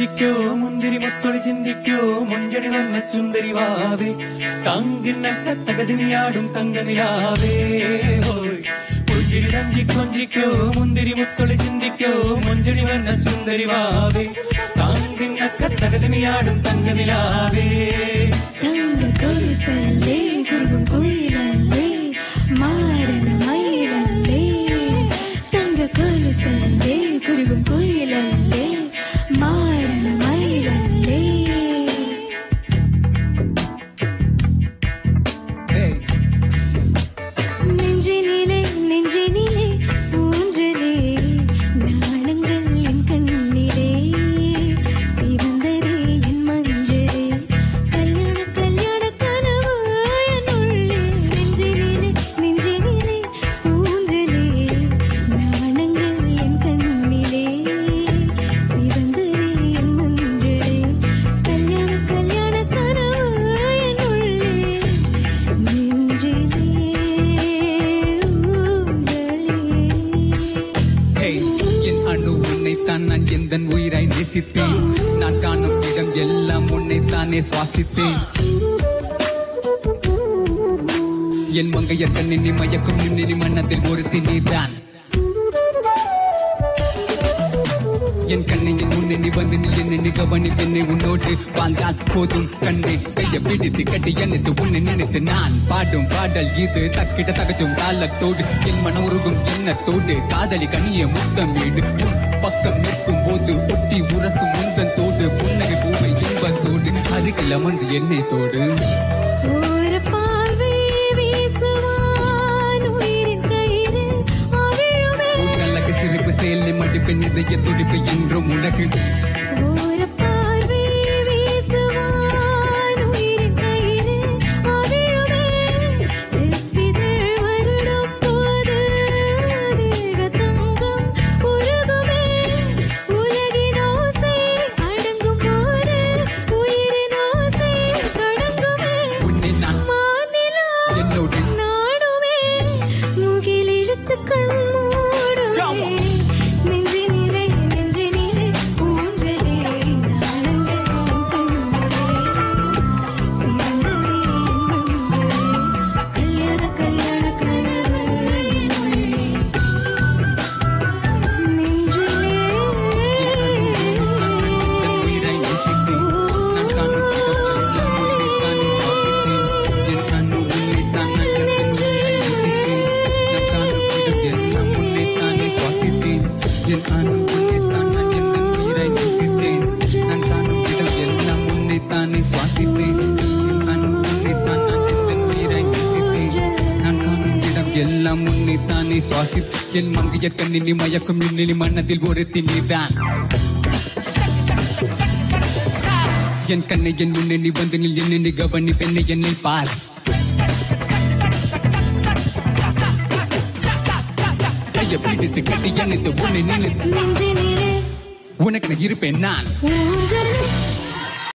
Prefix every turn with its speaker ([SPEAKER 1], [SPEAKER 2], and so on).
[SPEAKER 1] കൊഞ്ചിക്കോ മുന്തിരി മുത്തൊളി ചിന്തിക്കോ മുഞ്ചണി വന്ന ചുന്ദരി വാവേ തങ്കിന്നക്ക തകതിനിയാടും തങ്കനിലാവേ ഹോയ് പുഞ്ചിരി തഞ്ചി കൊഞ്ചിക്കോ മുന്തിരി മുത്തൊളി ചിന്തിക്കോ മുഞ്ചണി വന്ന ചുന്ദരി വാവേ തങ്കിന്നക്ക തകതിനിയാടും തങ്കനിലാവേ
[SPEAKER 2] தங்க கொலுசல்லே குருவும் குயிலல்லே மாறன மயிலல்லே தங்க கொலுசல்லே குருவும் குயிலல்லே மாறன மயிலல்லே நெஞ்சினிலே நெஞ்சினிலே ஊஞ்சலே நாணங்கள் என் கண்ணிலே சிவந்தரே என் மஞ்சளே கல்யாண கல்யாண கனவு என் உள்ளே நெஞ்சினிலே நெஞ்சினிலே ஊஞ்சலே நாணங்கள் என் கண்ணிலே சிவந்தரே என் மஞ்சளே கல்யாண கல்யாண கனவு என் உள்ளே நெஞ்சிலே ஊஞ்சலே
[SPEAKER 3] ஹேய், என் அணு உன்னைத்தான் நான் எந்த உயிராய் நேசித்தேன் நான் காணும் இடம் எல்லாம் உன்னைத்தானே சுவாசித்தேன் என் மங்கையர் கண்ணினி மயக்கும் நின்னினி மன்னத்தில் ஒருத்தி நீதான் என் கண்ணையின் முன்னே நீ வந்து நீ என்னை நீ கவனி பெண்ணை உன்னோடு வாழ்ந்தால் போதும் கண்ணை கைய பிடித்து கட்டி என்னத்து உன்னை நினைத்து நான் பாடும் பாடல் இது தக்கிட தகச்சும் தாளத்தோடு என் மன உருகும் எண்ணத்தோடு காதலி கனிய முத்தம் வீடு உன் பக்கம் நிற்கும் போது ஒட்டி உரசும் முந்தன் தோடு புன்னகை பூவை இன்பத்தோடு அருகில் அமர்ந்து என்னை தோடு
[SPEAKER 2] ஒரு பார்வை வீசுவான் உயிரின் கயிறு அவிழுமே
[SPEAKER 3] உன் நல்ல சிரிப்பு செயலில் மடிப்பெண் இதய துடிப்பு என்றும் உலகு
[SPEAKER 2] ஒரு பார்வை வீசுவான் உயிரின் கயிறு அவிழுமே செப்பிதழ் வருடும் போது தேக தங்கம் உருகுமே உலகின் ஓசை அடங்கும் போது உயிரின் ஓசை தொடங்குமே
[SPEAKER 3] உன்னை நான்
[SPEAKER 2] மாநிலா
[SPEAKER 3] என்னோடு
[SPEAKER 2] நாடுமே முகிலெழுத்துக்கள் மூடுமே நெஞ்சினிலே நெஞ்சினிலே ஊஞ்சலே நாணங்கள் கண்களே சிவந்தரே கல்யாண கல்யாண கனவு
[SPEAKER 3] என் உயிரை நேசித்தேன். நான் காணும் இடம் எல்லாம் உன்னைத்தானே சுவாசித்தேன். என் கண்ணு உன்னைத்தான் நான் என் உயிரை நேசித்தேன். நான் காணும் இடம் எல்லாம் உன்னைத்தானே சுவாசித்தேன். என் கண்ணு உன்னைத்தான் நான் என் உயிரை நேசித்தேன். நான் காணும் இடம் எல்லாம் உன்னைத்தானே சுவாசித்தேன். என் கண்ணு உன்னைத்தான் நான் என் உயிரை நேசித்தேன். நான் காணும் இடம் எல்லாம் உன்னைத்தானே சுவாசித்தேன். என் மங்கைய கண்ணினி மயக்கும் நின்னிலி மன்னத்தில் ஒருத்தி நீதான் என் கண்ணை என் முன்னே நீ வந்து நில் என்னை நீ கவனி பெண்ணை என்னை பார் கையை பிடித்து கட்டி என்னை உன்னை நினைத்து
[SPEAKER 2] நெஞ்சினிலே
[SPEAKER 3] உனக்கு நான் இருப்பேன் நான்
[SPEAKER 2] ஊஞ்சல்